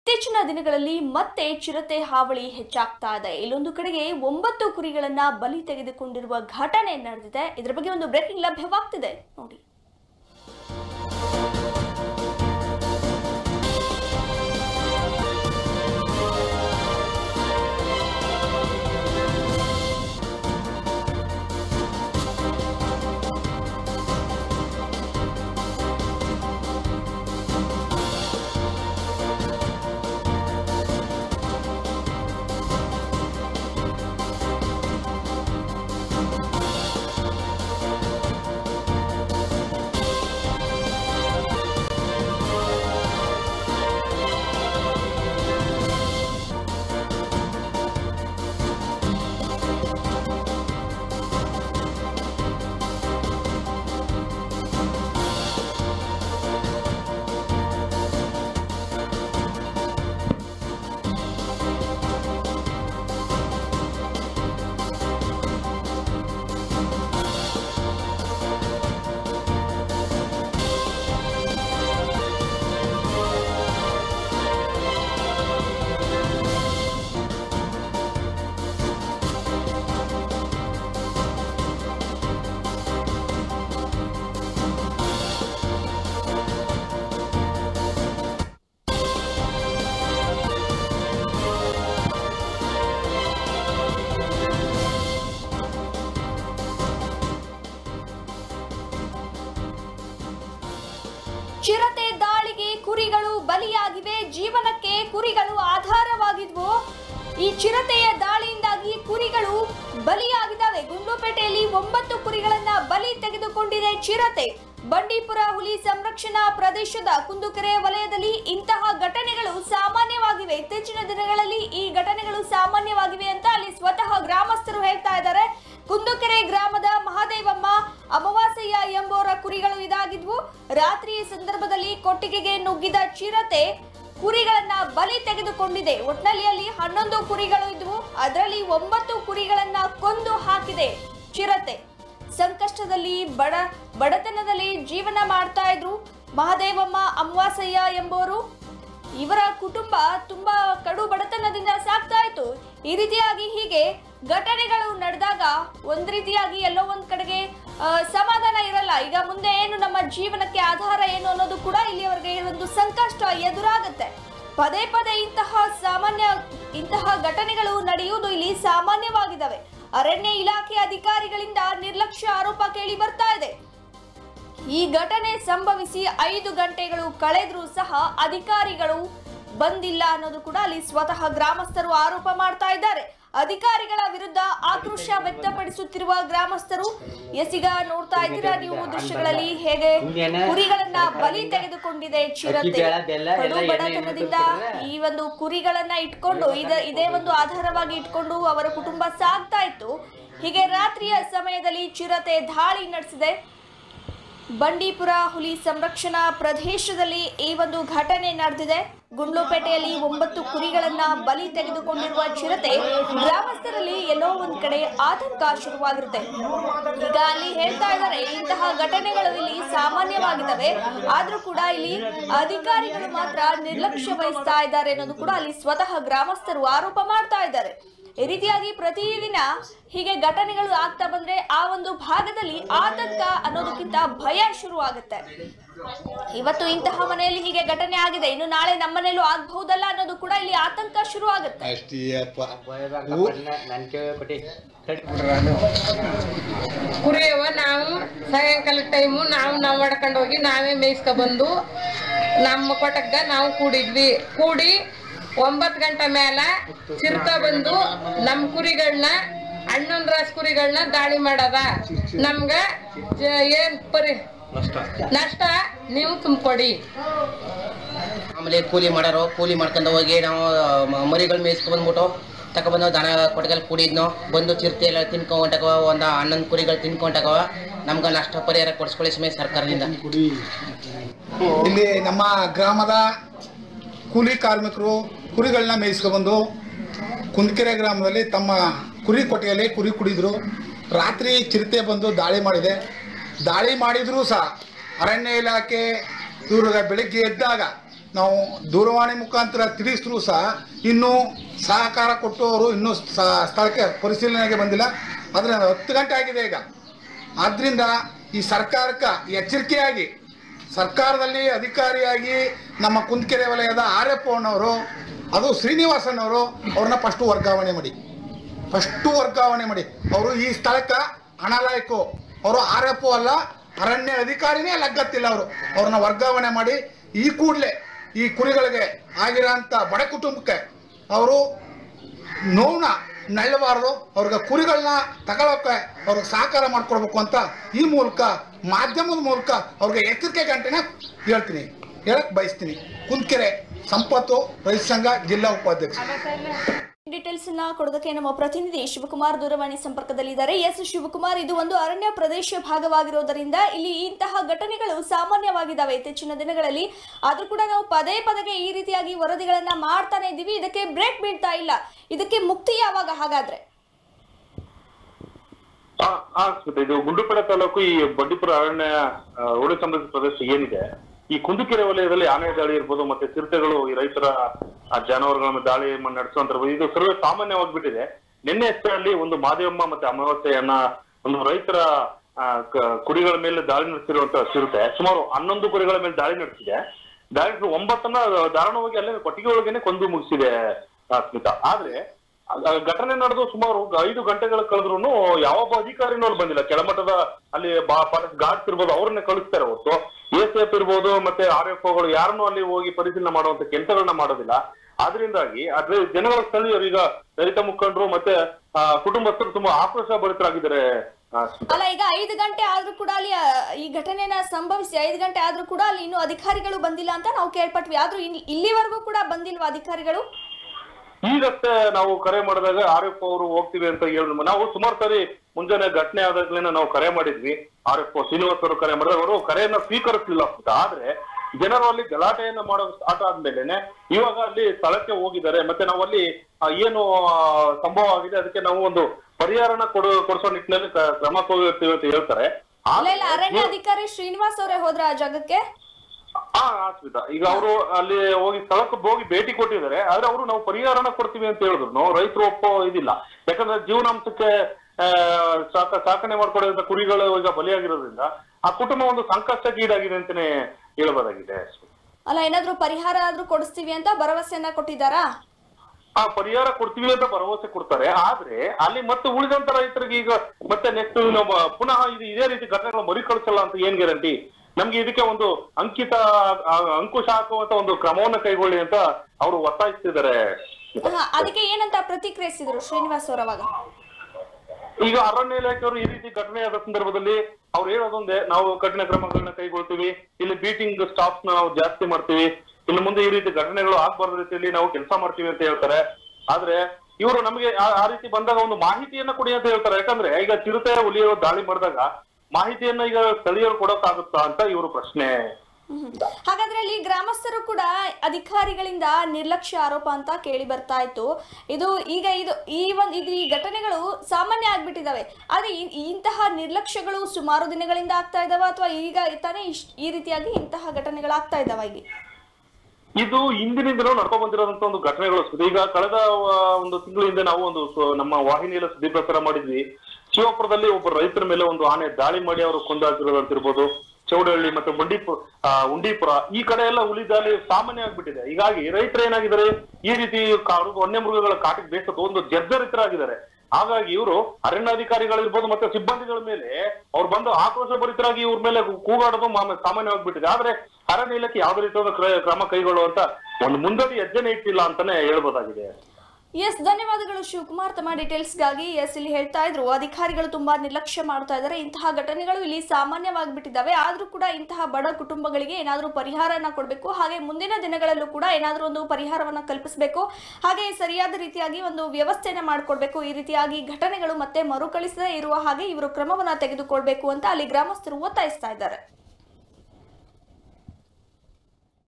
ಇತ್ತೀಚಿನ ದಿನಗಳಲ್ಲಿ ಮತ್ತೆ ಚಿರತೆ ಹಾವಳಿ ಹೆಚ್ಚಾಗ್ತಾ ಇದೆ ಇಲ್ಲೊಂದು ಕಡೆಗೆ ಒಂಬತ್ತು ಕುರಿಗಳನ್ನ ಬಲಿ ತೆಗೆದುಕೊಂಡಿರುವ ಘಟನೆ ನಡೆದಿದೆ ಇದರ ಬಗ್ಗೆ ಒಂದು ಬ್ರೇಕಿಂಗ್ ಲಭ್ಯವಾಗ್ತಿದೆ ನೋಡಿ ಚಿರತೆ ದಾಳಿಗೆ ಕುರಿಗಳು ಬಲಿಯಾಗಿವೆ ಜೀವನಕ್ಕೆ ಕುರಿಗಳು ಆಧಾರವಾಗಿದ್ವು ಈ ಚಿರತೆಯ ದಾಳಿಯಿಂದಾಗಿ ಕುರಿಗಳು ಬಲಿಯಾಗಿದ್ದಾವೆ ಗುಂಡ್ಲುಪೇಟೆಯಲ್ಲಿ ಒಂಬತ್ತು ಕುರಿಗಳನ್ನ ಬಲಿ ತೆಗೆದುಕೊಂಡಿದೆ ಚಿರತೆ ಬಂಡೀಪುರ ಹುಲಿ ಸಂರಕ್ಷಣಾ ಪ್ರದೇಶದ ಕುಂದುಕೆರೆ ವಲಯದಲ್ಲಿ ಇಂತಹ ಘಟನೆಗಳು ಸಾಮಾನ್ಯವಾಗಿವೆ ಇತ್ತೀಚಿನ ದಿನಗಳಲ್ಲಿ ಈ ಘಟನೆಗಳು ಸಾಮಾನ್ಯವಾಗಿವೆ ಅಂತ ಅಲ್ಲಿ ಸ್ವತಃ ಗ್ರಾಮಸ್ಥರು ಹೇಳ್ತಾ ಇದ್ದಾರೆ ಕುಂದುಕೆರೆ ಗ್ರಾಮದ ಮಹಾದೇವಮ್ಮ ಅಮಾವಾಸ್ಯಯ್ಯ ಎಂಬುವರ ಕುರಿಗಳು ಇದಾಗಿದ್ವು ರಾತ್ರಿ ಸಂದರ್ಭದಲ್ಲಿ ಕೊಟ್ಟಿಗೆಗೆ ನುಗ್ಗಿದ ಚಿರತೆ ಕುರಿಗಳನ್ನ ಬಲಿ ತೆಗೆದುಕೊಂಡಿದೆ ಒಟ್ನಲ್ಲಿ ಅಲ್ಲಿ ಹನ್ನೊಂದು ಕುರಿಗಳು ಇದ್ವು ಅದರಲ್ಲಿ ಒಂಬತ್ತು ಕುರಿಗಳನ್ನ ಕೊಂದು ಹಾಕಿದೆ ಚಿರತೆ ಸಂಕಷ್ಟದಲ್ಲಿ ಬಡ ಬಡತನದಲ್ಲಿ ಜೀವನ ಮಾಡ್ತಾ ಇದ್ರು ಮಹಾದೇವಮ್ಮ ಅಮಾವಾಸ್ಯಯ್ಯ ಎಂಬುವರು ಇವರ ಕುಟುಂಬ ತುಂಬಾ ಕಡು ಬಡತನದಿಂದ ಸಾಕ್ತಾ ಇತ್ತು ಈ ರೀತಿಯಾಗಿ ಹೀಗೆ ಘಟನೆಗಳು ನಡೆದಾಗ ಒಂದ್ ರೀತಿಯಾಗಿ ಎಲ್ಲೋ ಒಂದ್ ಕಡೆಗೆ ಆ, ಸಮಾಧಾನ ಇರಲ್ಲ ಈಗ ಮುಂದೆ ಏನು ನಮ್ಮ ಜೀವನಕ್ಕೆ ಆಧಾರ ಏನು ಅನ್ನೋದು ಕೂಡ ಇಲ್ಲಿಯವರೆಗೆ ಒಂದು ಸಂಕಷ್ಟ ಎದುರಾಗುತ್ತೆ ಪದೇ ಪದೇ ಇಂತಹ ಸಾಮಾನ್ಯ ಇಂತಹ ಘಟನೆಗಳು ನಡೆಯುವುದು ಇಲ್ಲಿ ಸಾಮಾನ್ಯವಾಗಿದ್ದಾವೆ ಅರಣ್ಯ ಇಲಾಖೆ ಅಧಿಕಾರಿಗಳಿಂದ ನಿರ್ಲಕ್ಷ್ಯ ಆರೋಪ ಕೇಳಿ ಬರ್ತಾ ಇದೆ ಈ ಘಟನೆ ಸಂಭವಿಸಿ ಐದು ಗಂಟೆಗಳು ಕಳೆದ್ರೂ ಸಹ ಅಧಿಕಾರಿಗಳು ಬಂದಿಲ್ಲ ಅನ್ನೋದು ಕೂಡ ಅಲ್ಲಿ ಸ್ವತಃ ಗ್ರಾಮಸ್ಥರು ಆರೋಪ ಮಾಡ್ತಾ ಇದ್ದಾರೆ ಅಧಿಕಾರಿಗಳ ವಿರುದ್ಧ ಆಕ್ರೋಶ ವ್ಯಕ್ತಪಡಿಸುತ್ತಿರುವ ಗ್ರಾಮಸ್ಥರು ಎಸಿಗ ನೋಡ್ತಾ ಇದ್ದೀರಾ ನೀವು ದೃಶ್ಯಗಳಲ್ಲಿ ಹೇಗೆ ಕುರಿಗಳನ್ನ ಬಲಿ ತೆಗೆದುಕೊಂಡಿದೆ ಚಿರತೆ ಕಡು ಬಡತನದಿಂದ ಈ ಒಂದು ಕುರಿಗಳನ್ನ ಇಟ್ಕೊಂಡು ಇದ ಇದೇ ಒಂದು ಆಧಾರವಾಗಿ ಇಟ್ಕೊಂಡು ಅವರ ಕುಟುಂಬ ಸಾಗ್ತಾ ಇತ್ತು ಹೀಗೆ ರಾತ್ರಿಯ ಸಮಯದಲ್ಲಿ ಚಿರತೆ ದಾಳಿ ನಡೆಸಿದೆ ಬಂಡೀಪುರ ಹುಲಿ ಸಂರಕ್ಷಣಾ ಪ್ರದೇಶದಲ್ಲಿ ಈ ಒಂದು ಘಟನೆ ನಡೆದಿದೆ ಗುಂಡ್ಲುಪೇಟೆಯಲ್ಲಿ ಒಂಬತ್ತು ಕುರಿಗಳನ್ನ ಬಲಿ ತೆಗೆದುಕೊಂಡಿರುವ ಚಿರತೆ ಗ್ರಾಮಸ್ಥರಲ್ಲಿ ಎಲ್ಲೋ ಒಂದ್ ಕಡೆ ಆತಂಕ ಶುರುವಾಗಿರುತ್ತೆ ಈಗ ಅಲ್ಲಿ ಹೇಳ್ತಾ ಇದ್ದಾರೆ ಇಂತಹ ಘಟನೆಗಳು ಇಲ್ಲಿ ಸಾಮಾನ್ಯವಾಗಿದ್ದಾವೆ ಆದ್ರೂ ಕೂಡ ಇಲ್ಲಿ ಅಧಿಕಾರಿಗಳು ಮಾತ್ರ ನಿರ್ಲಕ್ಷ್ಯ ವಹಿಸ್ತಾ ಇದ್ದಾರೆ ಅನ್ನೋದು ಕೂಡ ಅಲ್ಲಿ ಸ್ವತಃ ಗ್ರಾಮಸ್ಥರು ಆರೋಪ ಮಾಡ್ತಾ ಇದ್ದಾರೆ ಈ ರೀತಿಯಾಗಿ ಪ್ರತಿದಿನ ಹೀಗೆ ಘಟನೆಗಳು ಆಗ್ತಾ ಬಂದ್ರೆ ಆ ಒಂದು ಭಾಗದಲ್ಲಿ ಆತಂಕ ಅನ್ನೋದಕ್ಕಿಂತ ಭಯ ಶುರು ಆಗುತ್ತೆ ಇವತ್ತು ಇಂತಹ ಮನೆಯಲ್ಲಿ ಹೀಗೆ ಘಟನೆ ಆಗಿದೆ ಇನ್ನು ನಾಳೆ ನಮ್ಮ ಮನೆಯಲ್ಲೂ ಆಗ್ಬಹುದಲ್ಲ ಅನ್ನೋದು ಕೂಡ ಇಲ್ಲಿ ಆತಂಕ ಶುರು ಆಗುತ್ತೆ ಅಷ್ಟೇಯಪ್ಪ ಕುರಿಯವ ನಾವು ಸಾಯಂಕಾಲ ಟೈಮು ನಾವು ನಾವು ಮಾಡ್ಕೊಂಡು ಹೋಗಿ ನಾವೇ ಮೇಯ್ಸ್ಕೊ ಬಂದು ನಮ್ಮ ಕೊಟ್ಟಕ್ಕ ನಾವು ಕೂಡಿದ್ವಿ ಕೂಡಿ ಒಂಬತ್ತು ಗಂಟೆ ಮೇಲೆ ಚಿರ್ತ ಬಂದು ನಮ್ಮ ಕುರಿಗಳನ್ನ ಹನ್ನೊಂದು ರಾಸ್ ಕುರಿಗಳನ್ನ ದಾಳಿ ಮಾಡದ ನಮ್ಗ ಜ- ಏನ್ ಪರಿ ನಷ್ಟ ನೀವು ತುಂಬಿಕೊಡಿ ಆಮೇಲೆ ಕೂಲಿ ಮಾಡೋರು ಕೂಲಿ ಮಾಡ್ಕೊಂಡು ಹೋಗಿ ನಾವು ಮ- ಮರಿಗಳು ಮೇಯಿಸ್ಕೊ ಬಂದ್ಬಿಟ್ಟು ತಗೊಬಂದು ದನ ಕೊಟ್ಟಿಗೆಲ್ ಕೂಡಿದ್ನೋ ಬಂದು ಚಿರತೆ ಎಲ್ಲ ತಿನ್ಕೊಂಡಾಗವ ಒಂದು ಹನ್ನೊಂದು ಕುರಿಗಳು ತಿನ್ಕೊಂಡಾಗವ ನಮ್ಗೆ ನಷ್ಟ ಪರಿಹಾರ ಕೊಡಿಸ್ಕೊಳ್ಳಿ ಸಮಯ ಸರ್ಕಾರದಿಂದ ಇಲ್ಲಿ ನಮ್ಮ ಗ್ರಾಮದ ಕೂಲಿ ಕಾರ್ಮಿಕರು ಕುರಿಗಳನ್ನ ಮೇಯಿಸ್ಕೊಬಂದು ಕುಂದಕೆರೆ ಗ್ರಾಮದಲ್ಲಿ ತಮ್ಮ ಕುರಿ ಕೊಟ್ಟಿಗೆಯಲ್ಲಿ ಕುರಿ ಕುಡಿದ್ರು ರಾತ್ರಿ ಚಿರತೆ ಬಂದು ದಾಳಿ ಮಾಡಿದೆ ದಾಳಿ ಮಾಡಿದರೂ ಸಹ ಅರಣ್ಯ ಇಲಾಖೆ ಇವ್ರಿಗೆ ಬೆಳಿಗ್ಗೆ ಎದ್ದಾಗ ನಾವು ದೂರವಾಣಿ ಮುಖಾಂತರ ತಿಳಿಸಿದ್ರು ಸಹ ಇನ್ನೂ ಸಹಕಾರ ಕೊಟ್ಟು ಅವರು ಇನ್ನೂ ಸ- ಸ್ಥಳಕ್ಕೆ ಪರಿಶೀಲನೆಗೆ ಬಂದಿಲ್ಲ ಆದರೆ ಹತ್ತು ಗಂಟೆ ಆಗಿದೆ ಈಗ ಆದ್ದರಿಂದ ಈ ಸರ್ಕಾರಕ್ಕೆ ಎಚ್ಚರಿಕೆಯಾಗಿ ಸರ್ಕಾರದಲ್ಲಿ ಅಧಿಕಾರಿಯಾಗಿ ನಮ್ಮ ಕುಂದಕೆರೆ ವಲಯದ ಆರ್ ಎಫ್ ಅವರು ಅದು ಶ್ರೀನಿವಾಸನ್ ಅವರು ಅವ್ರನ್ನ ಫಸ್ಟು ವರ್ಗಾವಣೆ ಮಾಡಿ ಫಸ್ಟು ವರ್ಗಾವಣೆ ಮಾಡಿ ಅವರು ಈ ಸ್ಥಳಕ್ಕೆ ಅನಲಾಯಕು ಅವರು ಆರ್ ಎಫ್ ಅಲ್ಲ ಅರಣ್ಯ ಅಧಿಕಾರಿನೇ ಲಗ್ಗತ್ತಿಲ್ಲ ಅವರು ಅವ್ರನ್ನ ವರ್ಗಾವಣೆ ಮಾಡಿ ಈ ಕೂಡಲೇ ಈ ಕುರಿಗಳಿಗೆ ಆಗಿರೋಂಥ ಬಡ ಕುಟುಂಬಕ್ಕೆ ಅವರು ನೋವನ್ನ ನಳ್ಳಬಾರ್ದು ಅವ್ರಿಗೆ ಕುರಿಗಳನ್ನ ತಗೊಳಕ್ಕೆ ಅವ್ರಿಗೆ ಸಹಕಾರ ಮಾಡ್ಕೊಡ್ಬೇಕು ಅಂತ ಈ ಮೂಲಕ ಮಾಧ್ಯಮದ ಮೂಲಕ ಅವ್ರಿಗೆ ಎಚ್ಚರಿಕೆ ಗಂಟೆನ ಹೇಳ್ತೀನಿ ಹೇಳಕ್ ಬಯಸ್ತೀನಿ ಕುಂದಕೆರೆ ಸಂಪತ್ತು ರೈತ ಸಂಘ ಜಿಲ್ಲಾ ಉಪಾಧ್ಯಕ್ಷ ಡೀಟೇಲ್ಸ್ ಅನ್ನ ಕೊಡೋದಕ್ಕೆ ನಮ್ಮ ಪ್ರತಿನಿಧಿ ಶಿವಕುಮಾರ್ ದೂರವಾಣಿ ಸಂಪರ್ಕದಲ್ಲಿದ್ದಾರೆ ಎಸ್ ಶಿವಕುಮಾರ್ ಇದು ಒಂದು ಅರಣ್ಯ ಪ್ರದೇಶ ಭಾಗವಾಗಿರೋದರಿಂದ ಇಲ್ಲಿ ಇಂತಹ ಘಟನೆಗಳು ಸಾಮಾನ್ಯವಾಗಿದ್ದಾವೆ ಇತ್ತೀಚಿನ ದಿನಗಳಲ್ಲಿ ಆದ್ರೂ ಕೂಡ ನಾವು ಪದೇ ಪದೇ ಈ ರೀತಿಯಾಗಿ ವರದಿಗಳನ್ನ ಮಾಡ್ತಾನೆ ಇದ್ದೀವಿ ಇದಕ್ಕೆ ಬ್ರೇಕ್ ಬೀಳ್ತಾ ಇಲ್ಲ ಇದಕ್ಕೆ ಮುಕ್ತಿ ಯಾವಾಗ ಹಾಗಾದ್ರೆ ಆ, ಆ, ಸ್ಮಿತಾ, ಇದು ಗುಂಡ್ಲುಪೇಟೆ ತಾಲೂಕು ಈ ಬಂಡೀಪುರ ಅರಣ್ಯ ಆ, ಒಳ ಸಂಬಂಧಿತ ಪ್ರದೇಶ ಏನಿದೆ ಈ ಕುಂದುಕೆರೆ ವಲಯದಲ್ಲಿ ಆನೆ ದಾಳಿ ಇರ್ಬೋದು ಮತ್ತೆ ಚಿರತೆಗಳು ಈ ರೈತರ ಆ, ಜಾನುವಾರುಗಳ ಮೇಲೆ ದಾಳಿ ನಡೆಸುವಂತ ಇದು ಸರ್ವೇ ಸಾಮಾನ್ಯವಾಗ್ಬಿಟ್ಟಿದೆ ನಿನ್ನೆ ಅಷ್ಟೇ ಅಲ್ಲಿ ಒಂದು ಮಾದೇವಮ್ಮ ಮತ್ತೆ ಅಮಾವಾಸ್ಯೆಯನ್ನ ಒಂದು ರೈತರ ಆ, ಕ- ಕುರಿಗಳ ಮೇಲೆ ದಾಳಿ ನಡೆಸಿರುವಂತ ಚಿರತೆ ಸುಮಾರು ಹನ್ನೊಂದು ಕುರಿಗಳ ಮೇಲೆ ದಾಳಿ ನಡೆಸಿದೆ ದಾಳಿ ನಡೆಸಿ ಒಂಬತ್ತನ್ನ ದಾರುಣವಾಗಿ ಅಲ್ಲೇ ಕೊಟ್ಟಿಗೆ ಒಳಗೇನೆ ಕೊಂದು ಮುಗಿಸಿದೆ ಆ, ಸ್ಮಿತಾ ಆದ್ರೆ ಆ ಘಟನೆ ನಡೆದು ಸುಮಾರು ಐದು ಗಂಟೆಗಳ ಕಳೆದ್ರು ಯಾವ ಒಬ್ಬ ಅಧಿಕಾರಿನೂ ಅಲ್ಲಿ ಬಂದಿಲ್ಲ ಕೆಳಮಟ್ಟದ ಅಲ್ಲಿ ಫಾರೆಸ್ಟ್ ಗಾರ್ಡ್ಸ್ ಇರ್ಬೋದು ಅವ್ರನ್ನೇ ಕಳಿಸ್ತಾರೆ ಹೊತ್ತು ಎಸ್ ಎಫ್ ಇರ್ಬೋದು ಮತ್ತೆ ಆರ್ ಎಫ್ ಓಗಳು ಯಾರನ್ನೂ ಅಲ್ಲಿ ಹೋಗಿ ಪರಿಶೀಲನೆ ಮಾಡುವಂತ ಕೆಲಸಗಳನ್ನ ಮಾಡೋದಿಲ್ಲ ಆದ್ರಿಂದಾಗಿ ಅದ್ರ ಜನಗಳ ಸ್ಥಳೀಯರು ಈಗ ದಲಿತ ಮುಖಂಡರು ಮತ್ತೆ ಆ, ಕುಟುಂಬಸ್ಥರು ತುಂಬಾ ಆಕ್ರೋಶ ಭರಿತರಾಗಿದ್ದಾರೆ ಆ, ಸ್ಮಿತಾ. ಅಲ್ಲ ಈಗ ಐದು ಗಂಟೆ ಆದ್ರೂ ಕೂಡ ಅಲ್ಲಿ ಆ, ಈ ಘಟನೆನ ಸಂಭವಿಸಿ ಐದು ಗಂಟೆ ಆದ್ರೂ ಕೂಡ ಅಲ್ಲಿ ಇನ್ನೂ ಅಧಿಕಾರಿಗಳು ಬಂದಿಲ್ಲ ಅಂತ ನಾವು ಕೇಳ್ಪಟ್ವಿ ಆದ್ರೂ ಇಲ್- ಇಲ್ಲಿವರೆಗೂ ಕೂಡ ಬಂದಿಲ್ವಾ ಅಧಿಕಾರಿಗಳು ಈಗಷ್ಟೇ ನಾವು ಕರೆ ಮಾಡಿದಾಗ ಆರ್ ಎಫ್ ಅವರು ಹೋಗ್ತೀವಿ ಅಂತ ಹೇಳಿದ್ರು ನಾವು ಸುಮಾರು ಸಾರಿ ಮುಂಜಾನೆ ಘಟನೆ ಆದಾಗ್ಲೇನೆ ನಾವು ಕರೆ ಮಾಡಿದ್ವಿ ಆರ್ ಎಫ್ ಶ್ರೀನಿವಾಸ್ ಅವರು ಕರೆ ಮಾಡಿದಾಗ ಅವರು ಕರೆಯನ್ನ ಸ್ವೀಕರಿಸಲಿಲ್ಲ ಅಂತ ಆದ್ರೆ ಜನರು ಅಲ್ಲಿ ಗಲಾಟೆಯನ್ನ ಮಾಡೋ ಸ್ಟಾರ್ಟ್ ಆದ್ಮೇಲೆನೆ ಇವಾಗ ಅಲ್ಲಿ ಸ್ಥಳಕ್ಕೆ ಹೋಗಿದ್ದಾರೆ ಮತ್ತೆ ನಾವು ಅಲ್ಲಿ ಆ, ಏನು ಆ, ಸಂಭವ ಆಗಿದೆ ಅದಕ್ಕೆ ನಾವು ಒಂದು ಪರಿಹಾರನ ಕೊಡು ಕೊಡಿಸೋ ನಿಟ್ಟಿನಲ್ಲಿ ಕ- ಕ್ರಮ ತಗೋತೀವಿ ಅಂತ ಹೇಳ್ತಾರೆ ಇಲ್ಲ ಇಲ್ಲ ಆದ್ರೆ- ಅರಣ್ಯ ಅಧಿಕಾರಿ ಶ್ರೀನಿವಾಸ್ ಅವರೇ ಹೋದ್ರ ಆ ಜಾಗಕ್ಕೆ ಹಾ ಸ್ಮಿತಾ ಈಗ ಅವರು ಅಲ್ಲಿ ಹೋಗಿ ಸ್ಥಳಕ್ಕೆ ಹೋಗಿ ಭೇಟಿ ಕೊಟ್ಟಿದ್ದಾರೆ ಆದ್ರೆ ಅವರು ನಾವು ಪರಿಹಾರನ ಕೊಡ್ತೀವಿ ಅಂತ ಹೇಳಿದ್ರು ರೈತರು ಒಪ್ಪೋ ಇದಿಲ್ಲ ಯಾಕಂದ್ರೆ ಜೀವನಾಂಶಕ್ಕೆ ಆ, ಸಾಕ ಸಾಕಣೆ ಮಾಡ್ಕೊಂಡಿರೋ ಕುರಿಗಳು ಈಗ ಬಲಿಯಾಗಿರೋದ್ರಿಂದ ಆ ಕುಟುಂಬ ಒಂದು ಸಂಕಷ್ಟಕ್ಕೆ ಈಡಾಗಿದೆ ಅಂತಾನೆ ಹೇಳ್ಬೋದಾಗಿದೆ ಅಲ್ಲ ಏನಾದ್ರೂ ಪರಿಹಾರ ಆದ್ರೂ ಕೊಡಿಸ್ತೀವಿ ಅಂತ ಭರವಸೆಯನ್ನ ಕೊಟ್ಟಿದ್ದಾರಾ ಆ ಪರಿಹಾರ ಕೊಡ್ತೀವಿ ಅಂತ ಭರವಸೆ ಕೊಡ್ತಾರೆ ಆದ್ರೆ ಅಲ್ಲಿ ಮತ್ತೆ ಉಳಿದಂತ ರೈತರಿಗೆ ಈಗ ಮತ್ತೆ ನೆಕ್ಸ್ಟ್ ನಾವು ಪುನಃ ಇದು ಇದೇ ರೀತಿ ಘಟನೆಗಳು ಮರುಕಳಿಸಲ್ಲ ಅಂತ ಏನ್ ಗ್ಯಾರಂಟಿ ನಮ್ಗೆ ಇದಕ್ಕೆ ಒಂದು ಅಂಕಿತ ಆ, ಅಂಕುಶ ಹಾಕುವಂತ ಒಂದು ಕ್ರಮವನ್ನ ಕೈಗೊಳ್ಳಿ ಅಂತ ಅವರು ಒತ್ತಾಯಿಸ್ತಿದ್ದಾರೆ ಹಾ, ಅದಕ್ಕೆ ಏನಂತ ಪ್ರತಿಕ್ರಿಯಿಸಿದ್ರು ಶ್ರೀನಿವಾಸ್ ಅವ್ರು ಅವಾಗ ಈಗ ಅರಣ್ಯ ಇಲಾಖೆಯವರು ಈ ರೀತಿ ಘಟನೆ ಆದ ಸಂದರ್ಭದಲ್ಲಿ ಅವ್ರು ಹೇಳೋದೊಂದೇ ನಾವು ಕಠಿಣ ಕ್ರಮಗಳನ್ನ ಕೈಗೊಳ್ತೀವಿ ಇಲ್ಲಿ ಬೀಟಿಂಗ್ ಸ್ಟಾಫ್ ನಾವು ಜಾಸ್ತಿ ಮಾಡ್ತೀವಿ ಇನ್ನು ಮುಂದೆ ಈ ರೀತಿ ಘಟನೆಗಳು ಆಗ್ಬಾರ್ದ ರೀತಿಯಲ್ಲಿ ನಾವು ಕೆಲಸ ಮಾಡ್ತೀವಿ ಅಂತ ಹೇಳ್ತಾರೆ ಆದ್ರೆ ಇವರು ನಮಗೆ ಆ- ಆ ರೀತಿ ಬಂದಾಗ ಒಂದು ಮಾಹಿತಿಯನ್ನ ಕೊಡಿ ಅಂತ ಹೇಳ್ತಾರೆ ಯಾಕಂದ್ರೆ ಈಗ ಚಿರತೆ ಹುಲಿಯರು ದಾಳಿ ಮಾಡಿದಾಗ ಮಾಹಿತಿಯನ್ನ ಈಗ ಸ್ಥಳೀಯರು ಕೊಡೋಕ್ಕಾಗುತ್ತಾ ಅಂತ ಇವರು ಪ್ರಶ್ನೆ ಹ್ಮ್. ಹಾಗಾದ್ರೆ ಅಲ್ಲಿ ಗ್ರಾಮಸ್ಥರು ಕೂಡ ಅಧಿಕಾರಿಗಳಿಂದ ನಿರ್ಲಕ್ಷ್ಯ ಆರೋಪ ಅಂತ ಕೇಳಿ ಬರ್ತಾ ಇತ್ತು ಇದು ಈಗ ಇದು ಈ ಒಂದು ಇದು ಈ ಘಟನೆಗಳು ಸಾಮಾನ್ಯ ಆಗ್ಬಿಟ್ಟಿದಾವೆ ಆದ್ರೆ ಈ- ಇಂತಹ ನಿರ್ಲಕ್ಷ್ಯಗಳು ಸುಮಾರು ದಿನಗಳಿಂದ ಆಗ್ತಾ ಇದಾವ ಅಥವಾ ಈಗ ತಾನೇ ಇಷ್ಟ್ ಈ ರೀತಿಯಾಗಿ ಇಂತಹ ಘಟನೆಗಳು ಆಗ್ತಾ ಇದಾವ ಇಲ್ಲಿ ಇದು ಹಿಂದಿನಿಂದಲೂ ನಡ್ಕೊಂಡ್ ಬಂದಿರೋದಂತ ಒಂದು ಘಟನೆಗಳು ಸುದ್ದಿ. ಈಗ ಕಳೆದ ಆ, ಒಂದು ತಿಂಗಳ ಹಿಂದೆ ನಾವು ಒಂದು ಸು- ನಮ್ಮ ವಾಹಿನಿಯಲ್ಲಿ ಸುದ್ದಿ ಪ್ರಸಾರ ಮಾಡಿದ್ವಿ ಶಿವಪುರದಲ್ಲಿ ಒಬ್ಬ ರೈತರ ಮೇಲೆ ಒಂದು ಆನೆ ದಾಳಿ ಮಾಡಿ ಅವರು ಕೊಂದಾಕಿರೋದಂತಿರ್ಬೋದು ಚೌಡಹಳ್ಳಿ ಮತ್ತೆ ಬಂಡೀಪುರ ಆ, ಉಂಡೀಪುರ ಈ ಕಡೆ ಎಲ್ಲ ಹುಲಿ ದಾಳಿ ಸಾಮಾನ್ಯ ಆಗ್ಬಿಟ್ಟಿದೆ ಹೀಗಾಗಿ ರೈತರು ಏನಾಗಿದ್ದಾರೆ ಈ ರೀತಿ ಕಾ- ವನ್ಯಮೃಗಗಳ ಕಾಟಿಗೆ ಬೇಸತ್ತು ಒಂದು ಜರ್ಜರಿತರಾಗಿದ್ದಾರೆ ಹಾಗಾಗಿ ಇವರು ಅರಣ್ಯಾಧಿಕಾರಿಗಳಿರ್ಬೋದು ಮತ್ತೆ ಸಿಬ್ಬಂದಿಗಳ ಮೇಲೆ ಅವ್ರು ಬಂದು ಆಕ್ರೋಶ ಭರಿತರಾಗಿ ಇವ್ರ ಮೇಲೆ ಕೂಗಾಡೋದು ಮಾಮ- ಸಾಮಾನ್ಯವಾಗ್ಬಿಟ್ಟಿದೆ ಆದ್ರೆ ಅರಣ್ಯ ಇಲಾಖೆ ಯಾವುದೇ ರೀತಿಯಾದ ಕ್ರ- ಕ್ರಮ ಕೈಗೊಳ್ಳುವಂತ ಒಂದು ಮುಂದಡಿ ಹೆಜ್ಜೆನೆ ಇಟ್ಟಿಲ್ಲ ಅಂತಾನೆ ಹೇಳ್ಬೋದಾಗಿದೆ ಎಸ್ ಧನ್ಯವಾದಗಳು ಶಿವಕುಮಾರ್ ತಮ್ಮ ಡೀಟೇಲ್ಸ್ಗಾಗಿ ಎಸ್ ಇಲ್ಲಿ ಹೇಳ್ತಾ ಇದ್ರು ಅಧಿಕಾರಿಗಳು ತುಂಬಾ ನಿರ್ಲಕ್ಷ್ಯ ಮಾಡ್ತಾ ಇದ್ದಾರೆ ಇಂತಹ ಘಟನೆಗಳು ಇಲ್ಲಿ ಸಾಮಾನ್ಯವಾಗಿಬಿಟ್ಟಿದ್ದಾವೆ ಆದ್ರೂ ಕೂಡ ಇಂತಹ ಬಡ ಕುಟುಂಬಗಳಿಗೆ ಏನಾದರೂ ಪರಿಹಾರನ ಕೊಡಬೇಕು ಹಾಗೆ ಮುಂದಿನ ದಿನಗಳಲ್ಲೂ ಕೂಡ ಏನಾದರೂ ಒಂದು ಪರಿಹಾರವನ್ನ ಕಲ್ಪಿಸಬೇಕು ಹಾಗೆ ಸರಿಯಾದ ರೀತಿಯಾಗಿ ಒಂದು ವ್ಯವಸ್ಥೆನ ಮಾಡಿಕೊಡ್ಬೇಕು ಈ ರೀತಿಯಾಗಿ ಘಟನೆಗಳು ಮತ್ತೆ ಮರುಕಳಿಸದೇ ಇರುವ ಹಾಗೆ ಇವರು ಕ್ರಮವನ್ನ ತೆಗೆದುಕೊಳ್ಬೇಕು ಅಂತ ಅಲ್ಲಿ ಗ್ರಾಮಸ್ಥರು ಒತ್ತಾಯಿಸ್ತಾ ಇದ್ದಾರೆ